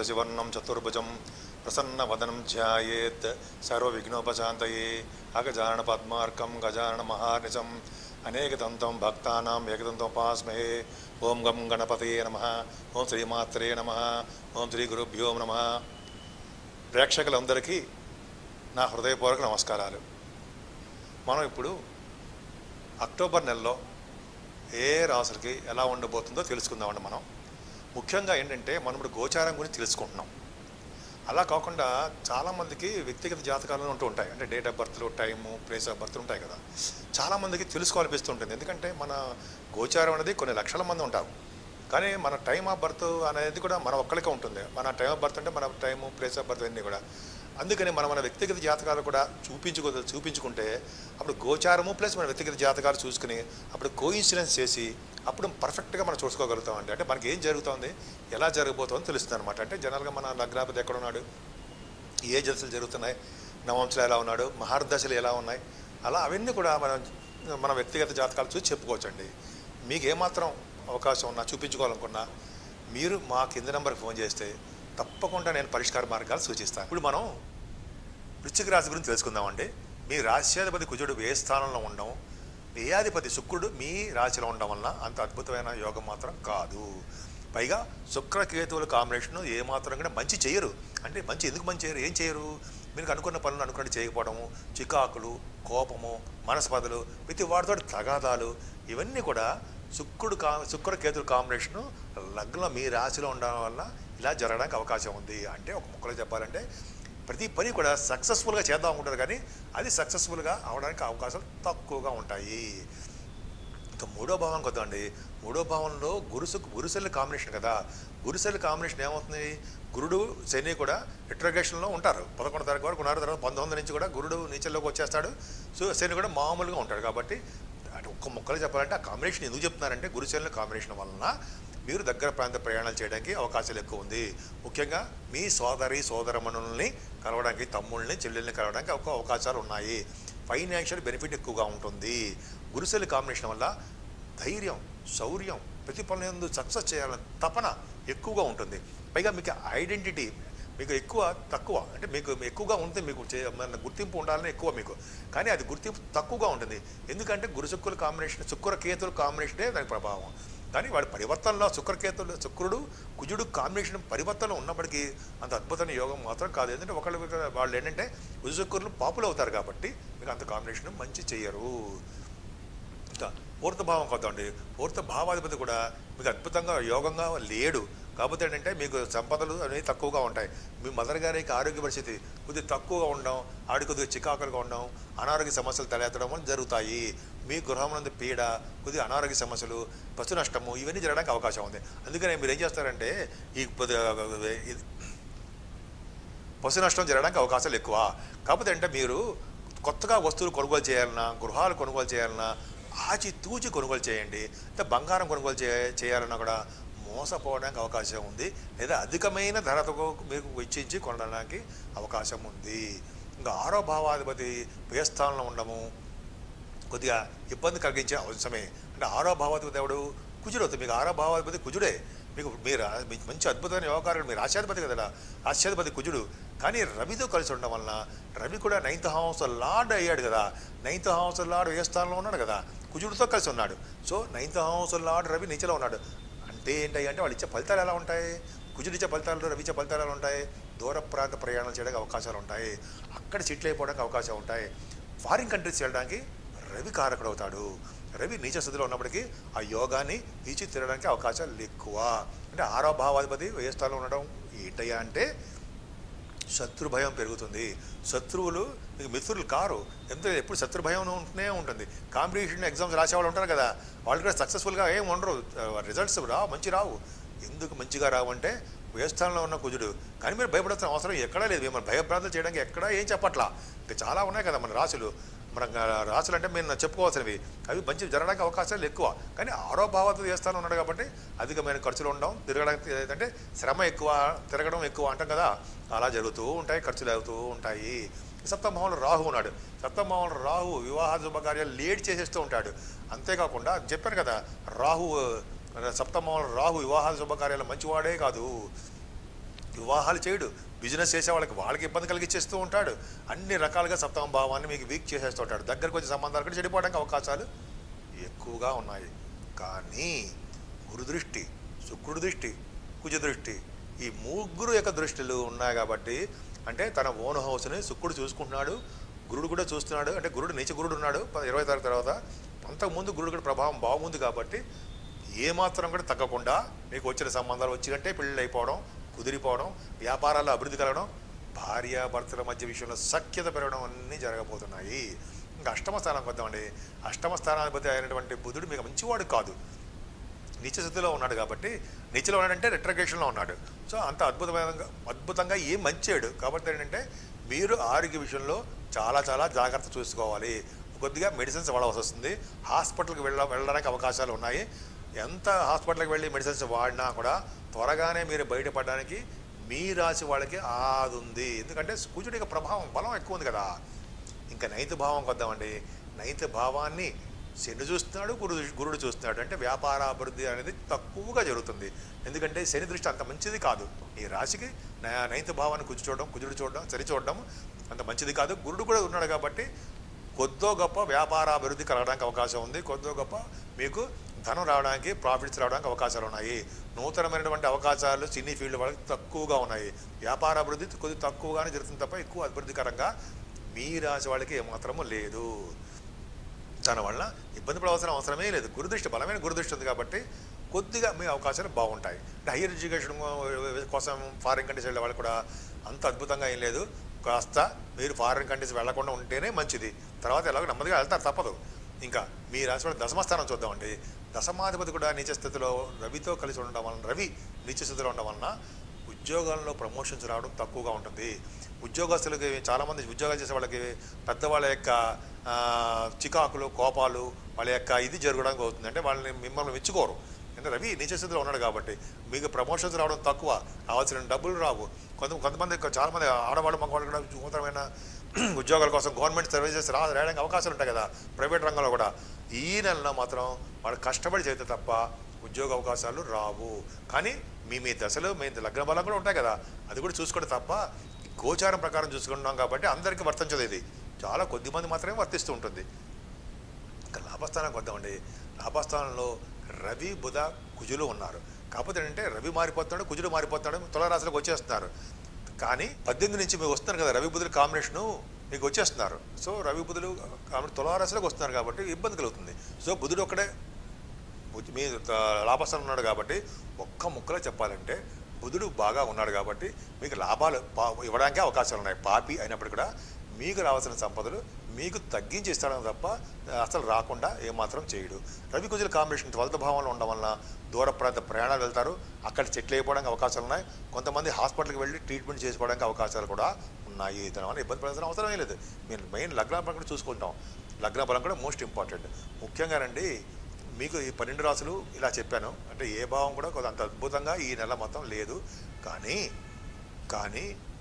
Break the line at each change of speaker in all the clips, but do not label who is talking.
శశివర్ణం చతుర్భుజం ప్రసన్నవదనం ధ్యాయేత్ సర్వవిఘ్నోపశాంతయే అగజానన పద్మార్కం గజానన మహానిశం అనేకదంతం భక్తానాం ఏకదంతోపాస్మహే ఓం గం గణపతయే నమ ఓం శ్రీమాత్రే నమ ఓం శ్రీ గురుభ్యో నమ ప్రేక్షకులందరికీ నా హృదయపూర్వక నమస్కారాలు మనం ఇప్పుడు అక్టోబర్ నెలలో ఏ రాసులకి ఎలా ఉండబోతుందో తెలుసుకుందామండి మనం ముఖ్యంగా ఏంటంటే మనం ఇప్పుడు గోచారం గురించి తెలుసుకుంటున్నాం అలా కాకుండా చాలామందికి వ్యక్తిగత జాతకాలు ఉంటూ ఉంటాయి అంటే డేట్ ఆఫ్ బర్త్లు టైము ప్లేస్ ఆఫ్ బర్త్ ఉంటాయి కదా చాలామందికి తెలుసుకోవాలనిపిస్తుంటుంది ఎందుకంటే మన గోచారం అనేది కొన్ని లక్షల మంది ఉంటారు కానీ మన టైం ఆఫ్ బర్త్ అనేది కూడా మన ఒక్కరికే ఉంటుంది మన టైం ఆఫ్ బర్త్ అంటే మన టైము ప్లేస్ ఆఫ్ బర్త్ అన్నీ కూడా అందుకని మనం మన వ్యక్తిగత జాతకాలు కూడా చూపించుకో చూపించుకుంటే అప్పుడు గోచారము ప్లస్ మన వ్యక్తిగత జాతకాలు చూసుకుని అప్పుడు కోయిన్సిడెన్స్ చేసి అప్పుడు పర్ఫెక్ట్గా మనం చూసుకోగలుగుతామండి అంటే మనకి ఏం జరుగుతుంది ఎలా జరగబోతుందో తెలుస్తుంది అనమాట అంటే జనరల్గా మన లగ్నాపతి ఎక్కడ ఉన్నాడు ఏ జలసలు జరుగుతున్నాయి నవంశలు ఎలా ఉన్నాడు మహర్దశలు ఎలా ఉన్నాయి అలా అవన్నీ కూడా మనం మన వ్యక్తిగత జాతకాలు చూసి చెప్పుకోవచ్చండి మీకు ఏమాత్రం అవకాశం ఉన్నా చూపించుకోవాలనుకున్నా మీరు మా కింద నెంబర్కి ఫోన్ చేస్తే తప్పకుండా నేను పరిష్కార మార్గాలు సూచిస్తాను ఇప్పుడు మనం వృశ్చిక రాశి గురించి తెలుసుకుందామండి మీ రాశ్యాధిపతి కుజుడు ఏ స్థానంలో ఉండడం వ్యయాధిపతి శుక్రుడు మీ రాశిలో ఉండడం వలన అంత అద్భుతమైన యోగం మాత్రం కాదు పైగా శుక్రకేతువుల కాంబినేషన్ ఏమాత్రం కూడా మంచి చేయరు అంటే మంచి ఎందుకు మంచి చేయరు ఏం చేయరు మీరు అనుకున్న పనులు అనుకున్నట్టు చేయకపోవడము చికాకులు కోపము మనస్పదలు ప్రతి వాటితో తగాదాలు ఇవన్నీ కూడా శుక్రుడు కా శుక్రకేతుల కాంబినేషను లగ్నం మీ రాశిలో ఉండడం వల్ల ఇలా జరగడానికి అవకాశం ఉంది అంటే ఒక ముక్కలో చెప్పాలంటే ప్రతి పని కూడా సక్సెస్ఫుల్గా చేద్దాం అనుకుంటారు కానీ అది సక్సెస్ఫుల్గా అవడానికి అవకాశాలు తక్కువగా ఉంటాయి ఇంకా మూడో భావం కొద్దండి మూడో భావంలో గురుసు గురుశల్లి కాంబినేషన్ కదా గురుశల్లి కాంబినేషన్ ఏమవుతుంది గురుడు శని కూడా రిట్రగేషన్లో ఉంటారు పదకొండు తారీఖు వరకు ఉన్నారు తర్వాత పంతొమ్మిది నుంచి కూడా గురుడు నీచల్లోకి వచ్చేస్తాడు సో శని కూడా మామూలుగా ఉంటాడు కాబట్టి అంటే ఒక్క ముక్కలు చెప్పాలంటే ఆ కాంబినేషన్ ఎందుకు చెప్తున్నారంటే గురుశల్లి కాంబినేషన్ వలన మీరు దగ్గర ప్రాంత ప్రయాణాలు చేయడానికి అవకాశాలు ఎక్కువ ఉంది ముఖ్యంగా మీ సోదరి సోదరమణుల్ని కలవడానికి తమ్ముళ్ళని చెల్లెల్ని కలవడానికి ఒక అవకాశాలు ఉన్నాయి ఫైనాన్షియల్ బెనిఫిట్ ఎక్కువగా ఉంటుంది గురుశల్లి కాంబినేషన్ వల్ల ధైర్యం శౌర్యం ప్రతి పనులందు సక్సెస్ చేయాలని తపన ఎక్కువగా ఉంటుంది పైగా మీకు ఐడెంటిటీ మీకు ఎక్కువ తక్కువ అంటే మీకు ఎక్కువగా ఉంటుంది మీకు చే- మన గుర్తింపు ఉండాలని ఎక్కువ మీకు కానీ అది గుర్తింపు తక్కువగా ఉంటుంది ఎందుకంటే గురు శుక్రుల కాంబినేషన్ శుక్ర కేతుల కాంబినేషనే దాని ప్రభావం కానీ వాడి పరివర్తనలో శుక్రకేతులు శుక్రుడు కుజుడు కాంబినేషన్ పరివర్తన ఉన్నప్పటికీ అంత అద్భుతమైన యోగం మాత్రం కాదు ఎందుకంటే ఒకళ్ళు వాళ్ళు ఏంటంటే కుజ శుక్రులు పాపులు అవుతారు కాబట్టి మీకు అంత కాంబినేషన్ మంచి చెయ్యరు ఇంకా పూర్త భావం కొద్దండి పూర్త భావాధిపతి కూడా మీకు అద్భుతంగా యోగంగా లేడు కాకపోతే ఏంటంటే మీకు సంపదలు అనేవి తక్కువగా ఉంటాయి మీ మదర్ గారికి ఆరోగ్య పరిస్థితి కొద్దిగా తక్కువగా ఉండడం ఆడి కొద్దిగా చికాకులుగా ఉండడం అనారోగ్య సమస్యలు తలెత్తడం అని జరుగుతాయి మీ గృహంలో పీడ కొద్దిగా అనారోగ్య సమస్యలు పశు నష్టము ఇవన్నీ జరగడానికి అవకాశం ఉంది అందుకని మీరు ఏం చేస్తారంటే ఈ కొద్దిగా ఇది పశు నష్టం జరగడానికి అవకాశాలు ఎక్కువ కాకపోతే అంటే మీరు కొత్తగా వస్తువులు కొనుగోలు చేయాలన్నా గృహాలు కొనుగోలు చేయాలన్నా ఆచి తూచి కొనుగోలు చేయండి అంటే బంగారం కొనుగోలు చే చేయాలన్నా కూడా మోసపోవడానికి అవకాశం ఉంది లేదా అధికమైన ధరతో మీకు వెచ్చించి కొనడానికి అవకాశం ఉంది ఇంకా ఆరో భావాధిపతి వ్యయస్థానంలో ఉండము కొద్దిగా ఇబ్బంది కలిగించే అంశమే అంటే ఆరో భావాధిపతి దేవుడు కుజుడు అవుతుంది మీకు ఆరో భావాధిపతి కుజుడే మీకు మీరు మీకు మంచి అద్భుతమైన యోగాలు మీరు రాశ్యాధిపతి కదా రాశ్యాధిపతి కుజుడు కానీ రవితో కలిసి ఉండడం వలన రవి కూడా నైన్త్ హౌస్ లార్డ్ అయ్యాడు కదా నైన్త్ హౌస్ లార్డ్ ఏ స్థానంలో ఉన్నాడు కదా కుజుడితో కలిసి ఉన్నాడు so ninth house lord Ravi నీచలో ఉన్నాడు అంటే ఏంటి అంటే వాళ్ళు ఇచ్చే ఫలితాలు ఎలా ఉంటాయి కుజుడు ఇచ్చే ఫలితాలు రవి ఇచ్చే ఫలితాలు ఎలా ఉంటాయి దూర ప్రాంత ప్రయాణాలు చేయడానికి అవకాశాలు ఉంటాయి అక్కడ చిట్లు అయిపోవడానికి అవకాశం ఉంటాయి ఫారిన్ కంట్రీస్ వెళ్ళడానికి రవి కారకుడు అవుతాడు రవి నీచ స్థితిలో ఉన్నప్పటికీ ఆ యోగాన్ని తీర్చి తిరగడానికి అవకాశాలు ఎక్కువ అంటే ఆరో భావాధిపతి ఏ స్థానంలో ఉండడం ఏంటయ్యా అంటే శత్రు భయం పెరుగుతుంది శత్రువులు మీకు మిత్రులు కారు ఎంత ఎప్పుడు శత్రు భయం ఉంటూనే ఉంటుంది కాంపిటీషన్ ఎగ్జామ్స్ రాసేవాళ్ళు ఉంటారు కదా వాళ్ళు కూడా సక్సెస్ఫుల్గా ఏం ఉండరు రిజల్ట్స్ రావు మంచి రావు ఎందుకు మంచిగా రావు అంటే వ్యవస్థానంలో ఉన్న కుజుడు కానీ మీరు భయపడాల్సిన అవసరం ఎక్కడా లేదు మిమ్మల్ని భయభ్రాంతులు చేయడానికి ఎక్కడా ఏం చెప్పట్లా ఇంకా చాలా ఉన్నాయి కదా మన రాశులు మన రాశులు అంటే మేము చెప్పుకోవాల్సినవి అవి మంచి జరగడానికి అవకాశాలు ఎక్కువ కానీ ఆరో భావాలతో చేస్తాను ఉన్నాడు కాబట్టి అధికమైన ఖర్చులు ఉండడం తిరగడానికి ఏంటంటే శ్రమ ఎక్కువ తిరగడం ఎక్కువ అంటాం కదా అలా జరుగుతూ ఉంటాయి ఖర్చులు అవుతూ ఉంటాయి సప్తమహంలో రాహు ఉన్నాడు సప్తమహంలో రాహు వివాహ శుభకార్యాలు లేట్ చేసేస్తూ ఉంటాడు అంతేకాకుండా చెప్పాను కదా రాహు సప్తమహంలో రాహు వివాహ శుభకార్యాలు మంచివాడే కాదు వివాహాలు చేయడు బిజినెస్ చేసే వాళ్ళకి వాళ్ళకి ఇబ్బంది కలిగించేస్తూ ఉంటాడు అన్ని రకాలుగా సప్తమ భావాన్ని మీకు వీక్ చేసేస్తూ ఉంటాడు దగ్గరకు వచ్చే సంబంధాలు కూడా చెడిపోవడానికి అవకాశాలు ఎక్కువగా ఉన్నాయి కానీ గురు దృష్టి శుక్రుడి దృష్టి కుజ దృష్టి ఈ ముగ్గురు యొక్క దృష్టిలు ఉన్నాయి కాబట్టి అంటే తన ఓన్ హౌస్ని శుక్రుడు చూసుకుంటున్నాడు గురుడు కూడా చూస్తున్నాడు అంటే గురుడు నీచ గురుడు ఉన్నాడు ప- ఇరవై తారీఖు తర్వాత అంతకుముందు గురుడు కూడా ప్రభావం బాగుంది కాబట్టి ఏమాత్రం కూడా తగ్గకుండా మీకు వచ్చిన సంబంధాలు వచ్చినట్టే పెళ్ళిళ్ళు అయిపోవడం కుదిరిపోవడం వ్యాపారాల్లో అభివృద్ధి కలగడం భార్యాభర్తల మధ్య విషయంలో సఖ్యత పెరగడం అన్నీ జరగబోతున్నాయి ఇంకా అష్టమ స్థానానికి వద్దామండి అష్టమ స్థానాధిపతి అయినటువంటి బుధుడు మీకు మంచివాడు కాదు నీచ స్థితిలో ఉన్నాడు కాబట్టి నీచలో ఉన్నాడంటే రిట్రగేషన్లో ఉన్నాడు సో అంత అద్భుతమైన అద్భుతంగా ఏం మంచాడు కాబట్టి ఏంటంటే మీరు ఆరోగ్య విషయంలో చాలా చాలా జాగ్రత్త చూసుకోవాలి కొద్దిగా మెడిసిన్స్ వాడవలసి వస్తుంది హాస్పిటల్కి వెళ్ళ వెళ్ళడానికి అవకాశాలు ఉన్నాయి ఎంత హాస్పిటల్కి వెళ్ళి మెడిసిన్స్ వాడినా కూడా త్వరగానే మీరు బయటపడడానికి మీ రాశి వాళ్ళకి ఆది ఉంది ఎందుకంటే కుజుడి యొక్క ప్రభావం బలం ఎక్కువ ఉంది కదా ఇంకా నైన్త్ భావంకి వద్దామండి నైన్త్ భావాన్ని శని చూస్తున్నాడు గురుడు గురుడు చూస్తున్నాడు అంటే వ్యాపారాభివృద్ధి అనేది తక్కువగా జరుగుతుంది ఎందుకంటే శని దృష్టి అంత మంచిది కాదు ఈ రాశికి నా- నైన్త్ భావాన్ని కుజు చూడడం కుజుడు చూడడం సరి చూడడం అంత మంచిది కాదు గురుడు కూడా ఉన్నాడు కాబట్టి కొద్దో గొప్ప వ్యాపారాభివృద్ధి కలగడానికి అవకాశం ఉంది కొద్దో గొప్ప మీకు ధనం రావడానికి ప్రాఫిట్స్ రావడానికి అవకాశాలు ఉన్నాయి నూతనమైనటువంటి అవకాశాలు సినీ ఫీల్డ్ వాళ్ళకి తక్కువగా ఉన్నాయి వ్యాపార అభివృద్ధి కొద్ది తక్కువగానే జరుగుతుంది తప్ప ఎక్కువ అభివృద్ధికరంగా మీ రాశి వాళ్ళకి ఏమాత్రము లేదు దానివల్ల ఇబ్బంది పడవలసిన అవసరమే లేదు గురుదృష్టి బలమైన గురుదృష్టి ఉంది కాబట్టి కొద్దిగా మీ అవకాశాలు బాగుంటాయి అంటే హయ్యర్ ఎడ్యుకేషన్ కోసం ఫారిన్ కంట్రీస్ వెళ్ళే వాళ్ళు కూడా అంత అద్భుతంగా ఏం లేదు కాస్త మీరు ఫారిన్ కంట్రీస్ వెళ్లకుండా ఉంటేనే మంచిది తర్వాత ఎలాగో నెమ్మదిగా వెళ్తారు తప్పదు ఇంకా మీ రాశి వాళ్ళ దశమస్థానం చూద్దామండి దశమాధిపతి కూడా నీచ స్థితిలో రవితో కలిసి ఉండడం వలన రవి నీచ స్థితిలో ఉండడం వలన ఉద్యోగాల్లో ప్రమోషన్స్ రావడం తక్కువగా ఉంటుంది ఉద్యోగస్తులకి చాలామంది ఉద్యోగాలు చేసే వాళ్ళకి పెద్దవాళ్ళ యొక్క ఆ, చికాకులు కోపాలు వాళ్ళ యొక్క ఇది జరగడానికి అవుతుంది అంటే వాళ్ళని మిమ్మల్ని మెచ్చుకోరు అంటే రవి నీచ స్థితిలో ఉన్నాడు కాబట్టి మీకు ప్రమోషన్స్ రావడం తక్కువ రావాల్సిన డబ్బులు రావు కొంత కొంతమంది చాలామంది ఆడవాళ్ళు మగవాళ్ళు కూడా నూతనమైన ఉద్యోగాల కోసం గవర్నమెంట్ సర్వీసెస్ రా రాయడానికి అవకాశాలు ఉంటాయి కదా ప్రైవేట్ రంగంలో కూడా ఈ నెలలో మాత్రం వాళ్ళు కష్టపడి చేస్తే తప్ప ఉద్యోగ అవకాశాలు రావు కానీ మీ మీ దశలు మీ లగ్న బలం కూడా ఉంటాయి కదా అది కూడా చూసుకోవడం తప్ప ఈ గోచారం ప్రకారం చూసుకుంటున్నాం కాబట్టి అందరికీ వర్తించదు ఇది చాలా కొద్ది మంది మాత్రమే వర్తిస్తూ ఉంటుంది ఇంకా లాభస్థానానికి వద్దామండి లాభస్థానంలో రవి బుధ కుజులు ఉన్నారు కాకపోతే ఏంటంటే రవి మారిపోతున్నాడు కుజుడు మారిపోతున్నాడు తులారాశిలోకి వచ్చేస్తున్నారు కానీ పద్దెనిమిది నుంచి మీకు వస్తున్నారు కదా రవి బుధుల కాంబినేషను మీకు వచ్చేస్తున్నారు సో రవి బుధులు కాబట్టి తులారాశిలోకి వస్తున్నారు కాబట్టి ఇబ్బంది కలుగుతుంది సో బుధుడు ఒక్కడే బుద్ధి మీ త- లాభస్థానం ఉన్నాడు కాబట్టి ఒక్క ముక్కలో చెప్పాలంటే బుధుడు బాగా ఉన్నాడు కాబట్టి మీకు లాభాలు పా- ఇవ్వడానికే అవకాశాలు ఉన్నాయి పాపి అయినప్పుడు కూడా మీకు రావాల్సిన సంపదలు మీకు తగ్గించి ఇస్తాడని తప్ప అసలు రాకుండా ఏమాత్రం చేయడు రవి కుజుల కాంబినేషన్ ట్వెల్త్ భావంలో ఉండడం వలన దూర ప్రాంత ప్రయాణాలు వెళ్తారు అక్కడ చెట్లు అయిపోవడానికి అవకాశాలు ఉన్నాయి కొంతమంది హాస్పిటల్కి వెళ్ళి ట్రీట్మెంట్ చేసుకోవడానికి అవకాశాలు కూడా ఉన్నాయి దానివల్ల ఇబ్బంది పడాల్సిన అవసరం లేదు మీరు మెయిన్ లగ్న బలం కూడా చూసుకుంటాం లగ్న బలం కూడా మోస్ట్ ఇంపార్టెంట్ ముఖ్యంగానండి మీకు ఈ పన్నెండు రాసులు ఇలా చెప్పాను అంటే ఏ భావం కూడా కొంత అంత అద్భుతంగా ఈ నెల మొత్తం లేదు కానీ కానీ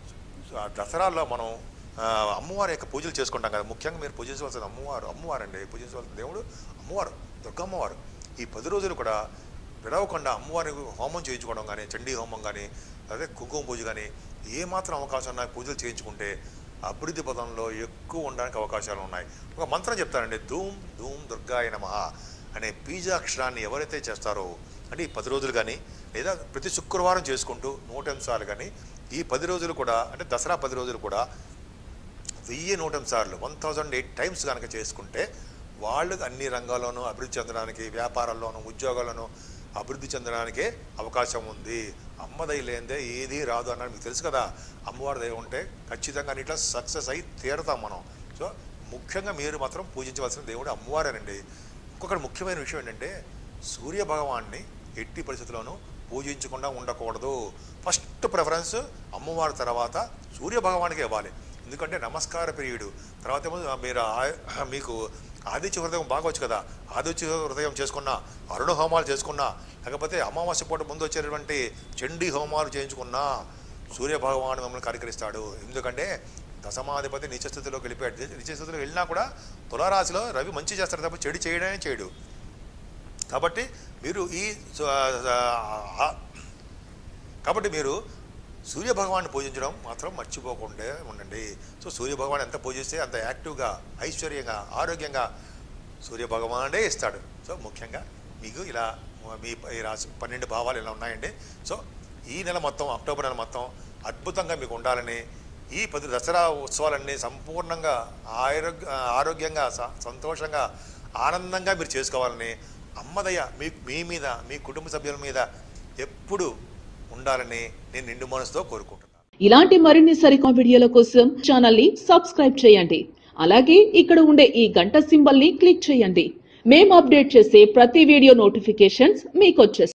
ఆ దసరాల్లో మనం ఆ, అమ్మవారి యొక్క పూజలు చేసుకుంటాం కదా ముఖ్యంగా మీరు పూజించవలసిన అమ్మవారు అమ్మవారు అండి పూజించవలసిన దేవుడు అమ్మవారు దుర్గమ్మవారు ఈ పది రోజులు కూడా విడవకుండా అమ్మవారి హోమం చేయించుకోవడం కానీ చండీ హోమం కానీ అదే కుంకుమ పూజ కానీ ఏమాత్రం అవకాశం ఉన్నాయి పూజలు చేయించుకుంటే అభివృద్ధి పదంలో ఎక్కువ ఉండడానికి అవకాశాలు ఉన్నాయి ఒక మంత్రం చెప్తానండి ధూమ్ ధూమ్ దుర్గాయ నమః అనే బీజాక్షరాన్ని ఎవరైతే చేస్తారో అంటే ఈ పది రోజులు కానీ లేదా ప్రతి శుక్రవారం చేసుకుంటూ నూట సార్లు కానీ ఈ పది రోజులు కూడా అంటే దసరా పది రోజులు కూడా వెయ్యి నూట సార్లు వన్ థౌజండ్ ఎయిట్ టైమ్స్ కనుక చేసుకుంటే వాళ్ళు అన్ని రంగాల్లోనూ అభివృద్ధి చెందడానికి వ్యాపారాల్లోనూ ఉద్యోగాల్లోనూ అభివృద్ధి చెందడానికే అవకాశం ఉంది అమ్మదై లేనిదే ఏదీ రాదు అన్నది మీకు తెలుసు కదా అమ్మవారి దయ ఉంటే ఖచ్చితంగా అన్నిట్లో సక్సెస్ అయి తీరతాం మనం సో ముఖ్యంగా మీరు మాత్రం పూజించవలసిన దేవుడు అమ్మవారేనండి ఇంకొకటి ముఖ్యమైన విషయం ఏంటంటే సూర్య భగవాన్ని ఎట్టి పరిస్థితుల్లోనూ పూజించకుండా ఉండకూడదు ఫస్ట్ ప్రిఫరెన్స్ అమ్మవారి తర్వాత సూర్య భగవానికి ఇవ్వాలి ఎందుకంటే నమస్కార ప్రియుడు తర్వాత ఏమో మీరు ఆ- మీకు ఆదిత్య హృదయం బాగొచ్చు కదా ఆదిత్య హృదయం చేసుకున్నా అరుణ హోమాలు చేసుకున్నా లేకపోతే అమావాస్య పూట ముందు వచ్చేటటువంటి చండీ హోమాలు చేయించుకున్నా సూర్య భగవాను మిమ్మల్ని కరికరిస్తాడు ఎందుకంటే దశమాధిపతి నిత్యస్థితిలోకి వెళ్ళిపోయాడు నిత్యస్థితిలోకి వెళ్ళినా కూడా తులారాశిలో రవి మంచి చేస్తాడు తప్ప చెడు చేయడమే చేయడు కాబట్టి మీరు ఈ స- ఆ- కాబట్టి మీరు సూర్య భగవాన్ని పూజించడం మాత్రం మర్చిపోకుండా ఉండండి సో సూర్య భగవాన్ ఎంత పూజిస్తే అంత యాక్టివ్గా ఐశ్వర్యంగా ఆరోగ్యంగా సూర్య భగవానుడే ఇస్తాడు సో ముఖ్యంగా మీకు ఇలా మీ ఈ రాశి పన్నెండు భావాలు ఇలా ఉన్నాయండి సో ఈ నెల మొత్తం అక్టోబర్ నెల మొత్తం అద్భుతంగా మీకు ఉండాలని ఈ పది దసరా ఉత్సవాలన్నీ సంపూర్ణంగా ఆరోగ్య ఆరోగ్యంగా స- సంతోషంగా ఆనందంగా మీరు చేసుకోవాలని అమ్మదయ్య మీ మీ మీద మీ కుటుంబ సభ్యుల మీద ఎప్పుడు ఉండాలని నేను నిండు మనసుతో కోరుకుంటున్నాను
ఇలాంటి మరిన్ని సరికొత్త వీడియోల కోసం ఛానల్ ని సబ్స్క్రైబ్ చేయండి అలాగే ఇక్కడ ఉండే ఈ గంట సింబల్ ని క్లిక్ చేయండి మేము అప్డేట్ చేసే ప్రతి వీడియో నోటిఫికేషన్స్ మీకు వచ్చేస్తాయి